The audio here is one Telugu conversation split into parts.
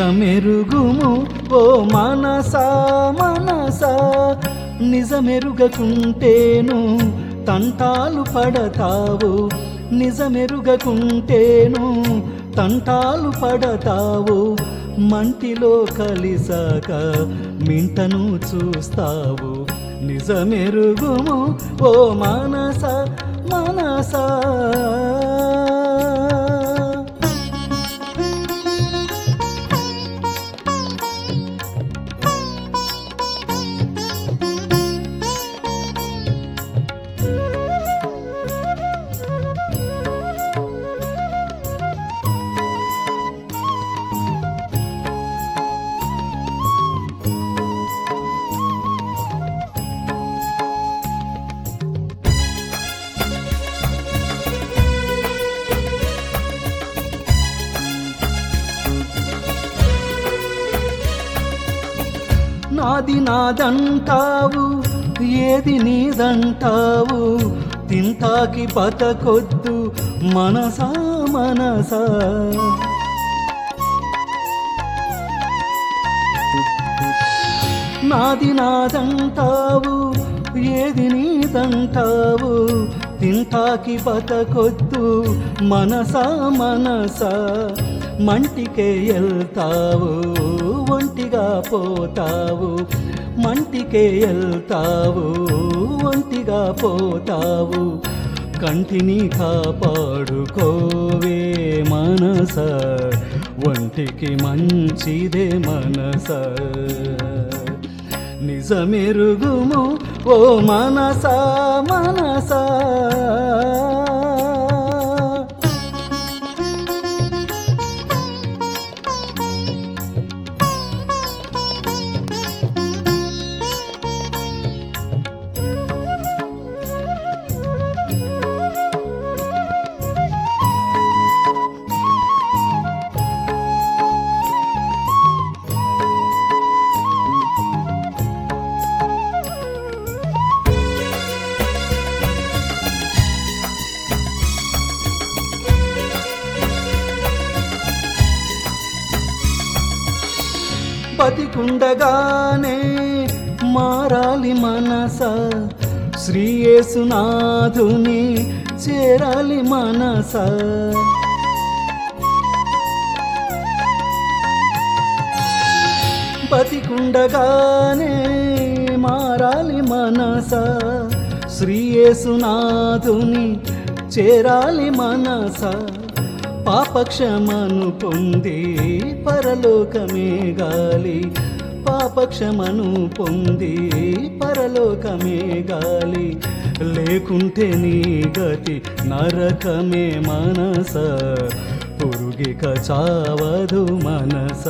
నిజమెరుగుము ఓ మనసా మనసా నిజమెరుగకుంటేను తంటాలు పడతావు నిజమెరుగకుంటేను తంటాలు పడతావు మంటిలో కలిసాక మింటను చూస్తావు నిజమెరుగుము ఓ మనస మనసా నాది నాదంటావు ఏది నీదంటావు తింటాకి బతకొద్దు మనసా మనసా నాది నాదంటావు ఏది నీదంటావు తింటాకి బతకొద్దు మనసా మనసా మంటికే వెళ్తావు ఒంటిగా పోతావు మంటికే వెళ్తావు ఒంటిగా పోతావు కంటిని కాపాడుకోవే మనస ఒంటికి మంచిదే మనస నిజమెరుగుము ఓ మనస మనస బతికుండగానే మారాలి మనస శ్రీయేసునాథుని చేరాలి మనస బతికుండగానే మారాలి మనస శ్రీయేసునాథుని చేరాలి మనస పాపక్షమను పొంది పరలోకమే గాలి పాపక్షమను పొంది పరలోకమే గాలి లేకుంటే నీ గతి నరకమే మనస పురుగిక చావదు మనస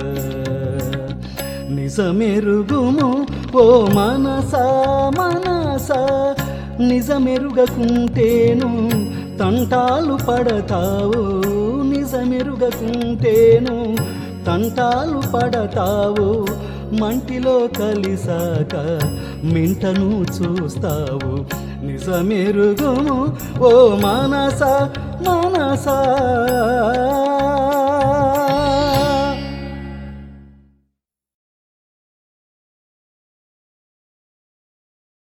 నిజమెరుగుము ఓ మనస మనస నిజమెరుగకుంటేను తంటాలు పడతావు నిజమెరుగకుంటేను తంటాలు పడతావు మంటిలో కలిసాక మింటను చూస్తావు నిజమెరుగుము ఓ మనస మనస